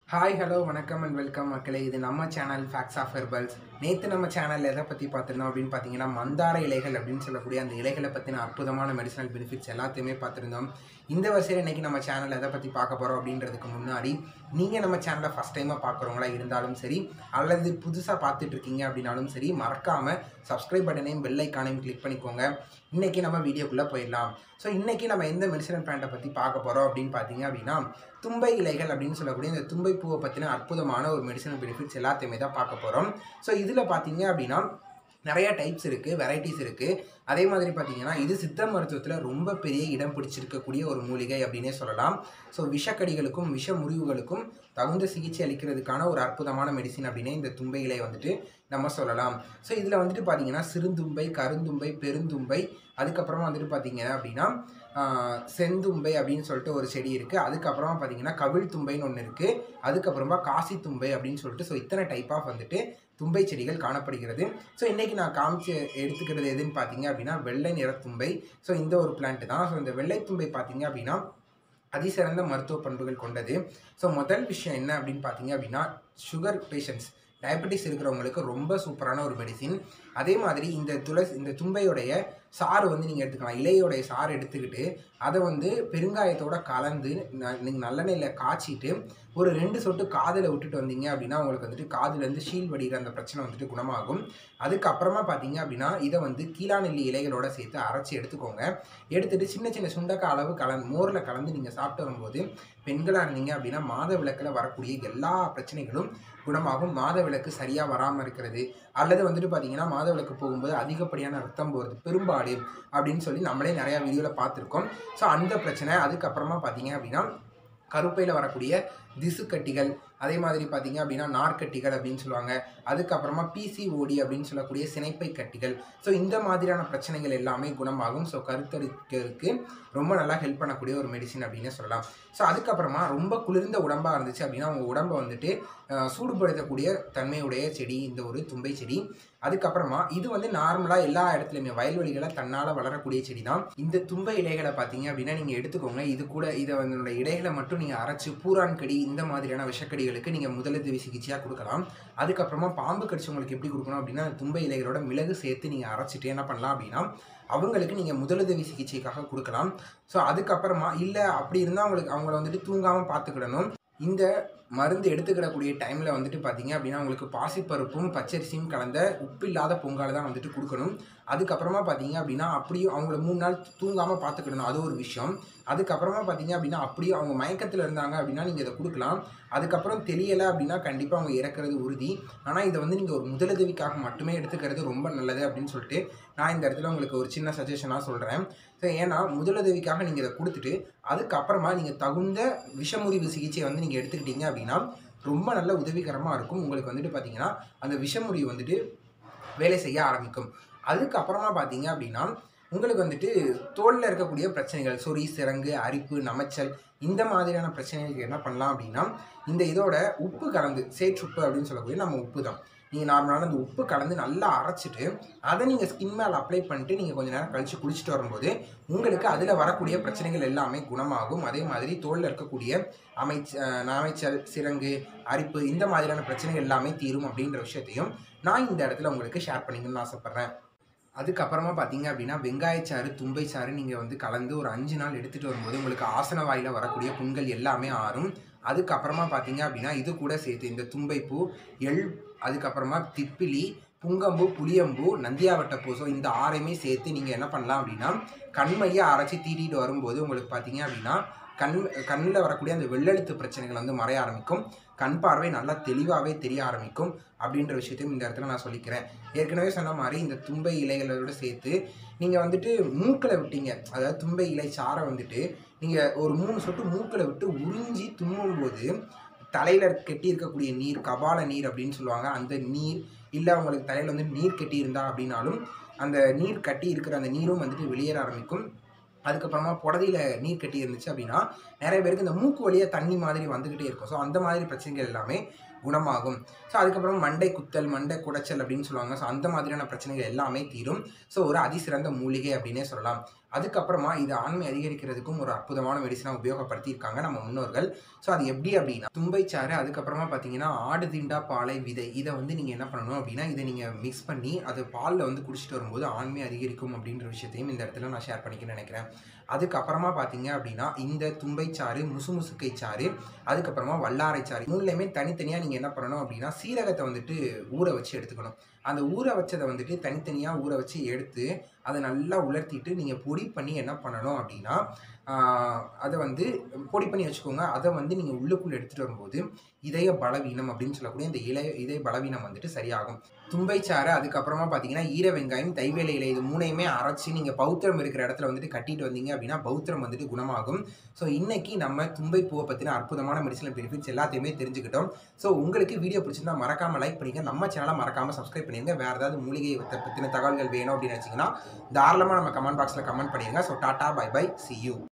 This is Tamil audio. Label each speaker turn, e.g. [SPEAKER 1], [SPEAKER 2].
[SPEAKER 1] ஹாய் ஹலோ வணக்கம் அண்ட் வெல்கம் மக்களே இது நம்ம சேனல் ஃபேக்ஸ் ஆஃப் ஹெர்பல்ஸ் நேற்று நம்ம சேனலில் எதை பற்றி பார்த்துருந்தோம் அப்படின்னு பார்த்தீங்கன்னா மந்தார இலைகள் அப்படின்னு சொல்லக்கூடிய அந்த இலைகளை பற்றின அற்புதமான மெடிசனல் பெனிஃபிட்ஸ் எல்லாத்தையுமே பார்த்துருந்தோம் இந்த வரிசையில் இன்றைக்கி நம்ம சேனல் எதை பற்றி பார்க்க போகிறோம் அப்படின்றதுக்கு முன்னாடி நீங்கள் நம்ம சேனலை ஃபஸ்ட் டைமாக பார்க்குறவங்களா இருந்தாலும் சரி அல்லது புதுசாக பார்த்துட்டு இருக்கீங்க அப்படின்னாலும் சரி மறக்காமல் சப்ஸ்கிரைப் பட்டனையும் பெல் ஐக்கானையும் கிளிக் பண்ணிக்கோங்க இன்றைக்கி நம்ம வீடியோக்குள்ளே போயிடலாம் ஸோ இன்றைக்கி நம்ம எந்த மெடிசனல் பிளான்ட்டை பற்றி பார்க்க போகிறோம் அப்படின்னு பார்த்தீங்க அப்படின்னா தும்பை இலைகள் அப்படின்னு சொல்லக்கூடிய இந்த தும்பை பூவை பற்றின அற்புதமான ஒரு மெடிசனல் பெனிஃபிட்ஸ் எல்லாத்தையுமே தான் பார்க்க போகிறோம் ஸோ இதில் பார்த்தீங்க அப்படின்னா நிறைய டைப்ஸ் இருக்குது வெரைட்டிஸ் இருக்குது அதே மாதிரி பார்த்தீங்கன்னா இது சித்த மருத்துவத்தில் ரொம்ப பெரிய இடம் பிடிச்சிருக்கக்கூடிய ஒரு மூலிகை அப்படின்னே சொல்லலாம் ஸோ விஷக்கடிகளுக்கும் விஷ முறிவுகளுக்கும் தகுந்த சிகிச்சை அளிக்கிறதுக்கான ஒரு அற்புதமான மெடிசின் அப்படின்னே இந்த தும்பை இலை வந்துட்டு நம்ம சொல்லலாம் ஸோ இதில் வந்துட்டு பார்த்தீங்கன்னா சிறுந்தும்பை கருந்தும்பை பெருந்தும்பை அதுக்கப்புறமா வந்துட்டு பார்த்தீங்க அப்படின்னா ஆஹ், செந்தும்பை அப்படின்னு சொல்லிட்டு ஒரு செடி இருக்குது அதுக்கப்புறமா பார்த்தீங்கன்னா கவிழ் தும்பைன்னு ஒன்று இருக்குது அதுக்கப்புறமா காசி தும்பை அப்படின்னு சொல்லிட்டு ஸோ இத்தனை டைப் ஆஃப் வந்துட்டு தும்பை செடிகள் காணப்படுகிறது ஸோ இன்றைக்கி நான் காமிச்சு எடுத்துக்கிறது எதுன்னு பார்த்தீங்க அப்படின்னா வெள்ளை நிற தும்பை ஸோ இந்த ஒரு பிளான்ட் தான் ஸோ இந்த வெள்ளை தும்பை பார்த்தீங்க அப்படின்னா அதிசிறந்த மருத்துவ பண்புகள் கொண்டது ஸோ முதல் விஷயம் என்ன அப்படின்னு பார்த்தீங்க அப்படின்னா சுகர் பேஷண்ட்ஸ் டயபெட்டிஸ் இருக்கிறவங்களுக்கு ரொம்ப சூப்பரான ஒரு மெடிசின் அதே மாதிரி இந்த துளசி இந்த தும்பையுடைய சாறு வந்து நீங்கள் எடுத்துக்கலாம் இலையோடைய சாறு எடுத்துக்கிட்டு அதை வந்து பெருங்காயத்தோட கலந்து நீங்கள் நல்லெண்ணெயில் காய்ச்சிட்டு ஒரு ரெண்டு சொட்டு காதில் விட்டுட்டு வந்தீங்க அப்படின்னா உங்களுக்கு வந்துட்டு காதுலேருந்து ஷீல் வடிகிற அந்த பிரச்சனை வந்துட்டு குணமாகும் அதுக்கப்புறமா பார்த்தீங்க அப்படின்னா இதை வந்து கீழாநெல்லி இலைகளோட சேர்த்து அரைச்சி எடுத்துக்கோங்க எடுத்துட்டு சின்ன சின்ன சுண்டக்காய் அளவு கலந்து மோரில் கலந்து நீங்கள் சாப்பிட்டு வரும்போது பெண்களாக இருந்தீங்க அப்படின்னா மாத விளக்கில் வரக்கூடிய எல்லா பிரச்சனைகளும் குணமாகும் மாத விளக்கு சரியாக வராமல் இருக்கிறது அல்லது வந்துட்டு பார்த்தீங்கன்னா மாத விளக்கு போகும்போது அதிகப்படியான ரத்தம் போகிறது பெரும்பாடு அப்படின்னு சொல்லி நம்மளே நிறையா வீடியோவில் பார்த்துருக்கோம் ஸோ அந்த பிரச்சனை அதுக்கப்புறமா பார்த்தீங்க அப்படின்னா கருப்பையில் வரக்கூடிய திசுக்கட்டிகள் அதே மாதிரி பார்த்தீங்க அப்படின்னா நார்க்கட்டிகள் அப்படின்னு சொல்லுவாங்க அதுக்கப்புறமா பிசிஓடி அப்படின்னு சொல்லக்கூடிய சினைப்பை கட்டிகள் ஸோ இந்த மாதிரியான பிரச்சனைகள் எல்லாமே குணமாகும் ஸோ கருத்தரிக்கிறதுக்கு ரொம்ப நல்லா ஹெல்ப் பண்ணக்கூடிய ஒரு மெடிசின் அப்படின்னு சொல்லலாம் ஸோ அதுக்கப்புறமா ரொம்ப குளிர்ந்த உடம்பாக இருந்துச்சு அப்படின்னா உங்கள் உடம்பை வந்துட்டு அஹ், சூடுபடுத்தக்கூடிய தன்மையுடைய செடி இந்த ஒரு தும்பை செடி அதுக்கப்புறமா இது வந்து நார்மலாக எல்லா இடத்துலையுமே வயல்வெளிகளை தன்னால் வளரக்கூடிய செடி தான் இந்த தும்பை இலைகளை பார்த்தீங்க அப்படின்னா நீங்கள் எடுத்துக்கோங்க இது கூட இதை வந்து இலைகளை மட்டும் நீங்கள் அரைச்சு பூரான் கடி இந்த மாதிரியான விஷக்கடிகளுக்கு நீங்கள் முதலுதவி சிகிச்சையாக கொடுக்கலாம் அதுக்கப்புறமா பாம்பு கடிச்சவங்களுக்கு எப்படி கொடுக்கணும் அப்படின்னா அந்த தும்பை இலைகளோட மிளகு சேர்த்து நீங்கள் அரைச்சிட்டு என்ன பண்ணலாம் அப்படின்னா அவங்களுக்கு நீங்கள் முதலுதவி சிகிச்சைக்காக கொடுக்கலாம் ஸோ அதுக்கப்புறமா இல்லை அப்படி இருந்தால் அவங்களுக்கு அவங்கள வந்துட்டு தூங்காமல் பார்த்துக்கிடணும் இந்த மருந்து எடுத்துக்கிடக்கூடிய டைமில் வந்துட்டு பார்த்தீங்க அப்படின்னா உங்களுக்கு பாசிப்பருப்பும் பச்சரிசியும் கலந்த உப்பு இல்லாத பொங்கல் தான் வந்துட்டு கொடுக்கணும் அதுக்கப்புறமா பார்த்தீங்க அப்படின்னா அப்படியும் அவங்கள மூணு நாள் தூங்காமல் பார்த்துக்கிடணும் அது ஒரு விஷயம் அதுக்கப்புறமா பார்த்தீங்க அப்படின்னா அப்படியும் அவங்க மயக்கத்தில் இருந்தாங்க அப்படின்னா நீங்கள் இதை கொடுக்கலாம் அதுக்கப்புறம் தெரியலை அப்படின்னா கண்டிப்பாக அவங்க இறக்குறது உறுதி ஆனால் இதை வந்து நீங்கள் ஒரு முதலுதவிக்காக மட்டுமே எடுத்துக்கிறது ரொம்ப நல்லது அப்படின்னு சொல்லிட்டு நான் இந்த இடத்துல உங்களுக்கு ஒரு சின்ன சஜஷனாக சொல்கிறேன் ஸோ ஏன்னா முதலுதவிக்காக நீங்கள் இதை கொடுத்துட்டு அதுக்கப்புறமா நீங்கள் தகுந்த விஷமுறிவு சிகிச்சையை வந்து நீங்கள் எடுத்துக்கிட்டீங்க அப்படின்னா ரொம்ப நல்ல உதவிகரமாக இருக்கும் உங்களுக்கு வந்துட்டு பார்த்தீங்கன்னா அந்த விஷமுறிவு வந்துட்டு வேலை செய்ய ஆரம்பிக்கும் அதுக்கப்புறமா பார்த்தீங்க அப்படின்னா உங்களுக்கு வந்துட்டு தோலில் இருக்கக்கூடிய பிரச்சனைகள் சொறி சிரங்கு அரிப்பு நமைச்சல் இந்த மாதிரியான பிரச்சனைகளுக்கு என்ன பண்ணலாம் அப்படின்னா இந்த இதோட உப்பு கலந்து சேற்றுப்பு அப்படின்னு சொல்லக்கூடிய நம்ம உப்பு தான் நீங்கள் நார்மலான அந்த உப்பு கலந்து நல்லா அரைச்சிட்டு அதை நீங்கள் ஸ்கின் மேலே அப்ளை பண்ணிட்டு நீங்கள் கொஞ்ச நேரம் கழித்து குளிச்சுட்டு வரும்போது உங்களுக்கு அதில் வரக்கூடிய பிரச்சனைகள் எல்லாமே குணமாகும் அதே மாதிரி தோலில் இருக்கக்கூடிய அமைச்ச அஹ் நமைச்சல் சிரங்கு அரிப்பு இந்த மாதிரியான பிரச்சனைகள் எல்லாமே தீரும் அப்படின்ற விஷயத்தையும் நான் இந்த இடத்துல உங்களுக்கு ஷேர் பண்ணிக்கணும்னு ஆசைப்பட்றேன் அதுக்கப்புறமா பார்த்தீங்க அப்படின்னா வெங்காயச்சாறு தும்பை சாறு நீங்கள் வந்து கலந்து ஒரு அஞ்சு நாள் எடுத்துகிட்டு வரும்போது உங்களுக்கு ஆசன வாயில் வரக்கூடிய புண்கள் எல்லாமே ஆறும் அதுக்கப்புறமா பார்த்தீங்க அப்படின்னா இது கூட சேர்த்து இந்த தும்பைப்பூ எள் அதுக்கப்புறமா திப்பிலி புங்கம்பூ புளியம்பூ நந்தியாவட்டப்பூ ஸோ இந்த ஆறையுமே சேர்த்து நீங்கள் என்ன பண்ணலாம் அப்படின்னா கண்மையை அரைச்சி தீட்டிட்டு வரும்போது உங்களுக்கு பார்த்தீங்க அப்படின்னா கண் கண்ணில் வரக்கூடிய அந்த வெள்ளெழுத்து பிரச்சனைகள் வந்து மறைய ஆரம்பிக்கும் கண் பார்வை நல்லா தெளிவாகவே தெரிய ஆரம்பிக்கும் அப்படின்ற விஷயத்தையும் இந்த இடத்துல நான் சொல்லிக்கிறேன் ஏற்கனவே சொன்ன மாதிரி இந்த தும்பை இலைகளோட சேர்த்து நீங்கள் வந்துட்டு மூக்கில் விட்டீங்க அதாவது தும்பை இலை சாரை வந்துட்டு நீங்கள் ஒரு மூணு சொட்டு மூக்கில் விட்டு உறிஞ்சி தும்மும்போது தலையில் கெட்டி இருக்கக்கூடிய நீர் கபால நீர் அப்படின்னு சொல்லுவாங்க அந்த நீர் இல்லை உங்களுக்கு தலையில் வந்து நீர் கெட்டி இருந்தா அப்படின்னாலும் அந்த நீர் கட்டி இருக்கிற அந்த நீரும் வந்துட்டு வெளியேற ஆரம்பிக்கும் அதுக்கப்புறமா புடதியில் நீர் கட்டி இருந்துச்சு அப்படின்னா நிறைய பேருக்கு இந்த மூக்கு வழியாக தண்ணி மாதிரி வந்துக்கிட்டே இருக்கும் ஸோ அந்த மாதிரி பிரச்சனைகள் எல்லாமே குணமாகும் ஸோ அதுக்கப்புறம் மண்டை குத்தல் மண்டை குடைச்சல் அப்படின்னு சொல்லுவாங்க ஸோ அந்த மாதிரியான பிரச்சனைகள் எல்லாமே தீரும் ஸோ ஒரு அதிசிறந்த மூலிகை அப்படின்னே சொல்லலாம் அதுக்கப்புறமா இது ஆண்மை அதிகரிக்கிறதுக்கும் ஒரு அற்புதமான மெடிசனாக உபயோகப்படுத்தியிருக்காங்க நம்ம முன்னோர்கள் ஸோ அது எப்படி அப்படின்னா தும்பைச்சாறு அதுக்கப்புறமா பார்த்தீங்கன்னா ஆடு தீண்டா பாலை விதை இதை வந்து நீங்கள் என்ன பண்ணணும் அப்படின்னா இதை நீங்கள் மிக்ஸ் பண்ணி அது பாலில் வந்து குடிச்சிட்டு வரும்போது ஆண்மை அதிகரிக்கும் அப்படின்ற விஷயத்தையும் இந்த இடத்துல நான் ஷேர் பண்ணிக்க நினைக்கிறேன் அதுக்கப்புறமா பார்த்தீங்க அப்படின்னா இந்த தும்பைச்சாறு முசுமுசுக்கை சாறு அதுக்கப்புறமா வல்லாரைச்சாறு மூணுலையுமே தனித்தனியாக நீங்கள் என்ன பண்ணணும் அப்படின்னா சீரகத்தை வந்துட்டு ஊற வச்சு எடுத்துக்கணும் அந்த ஊற வச்சதை வந்துட்டு தனித்தனியாக ஊற வச்சு எடுத்து அதை நல்லா உலர்த்திட்டு நீங்கள் பொடி பண்ணி என்ன பண்ணணும் அப்படின்னா ஆஹ், அதை வந்து பொடி பண்ணி வச்சுக்கோங்க அதை வந்து நீங்கள் உள்ளுக்குள்ளே எடுத்துகிட்டு வரும்போது இதய பலவீனம் அப்படின்னு சொல்லக்கூடிய இந்த இளைய இதய பலவீனம் வந்துட்டு சரியாகும் தும்பைச்சாறு அதுக்கப்புறமா பார்த்தீங்கன்னா ஈர வெங்காயம் தைவேலை இலை இது மூணையுமே அரைச்சி நீங்கள் பௌத்திரம் இருக்கிற இடத்துல வந்துட்டு கட்டிட்டு வந்தீங்க அப்படின்னா பௌத்திரம் வந்துட்டு குணமாகும் ஸோ இன்னைக்கு நம்ம தும்பை பூவை பற்றின அற்புதமான மெடிசனல் பெனிஃபிட்ஸ் எல்லாத்தையுமே தெரிஞ்சுக்கிட்டோம் ஸோ உங்களுக்கு வீடியோ பிடிச்சிருந்தா மறக்காம லைக் பண்ணிங்க நம்ம சேனலை மறக்காம சப்ஸ்கிரைப் பண்ணிருங்க வேறு ஏதாவது மூலிகை பற்றின தகவல்கள் வேணும் அப்படின்னு வச்சிங்கன்னா தாராளமாக நம்ம கமெண்ட் பாக்ஸில் கமெண்ட் பண்ணிடுங்க ஸோ டாட்டா பை பை சி யூ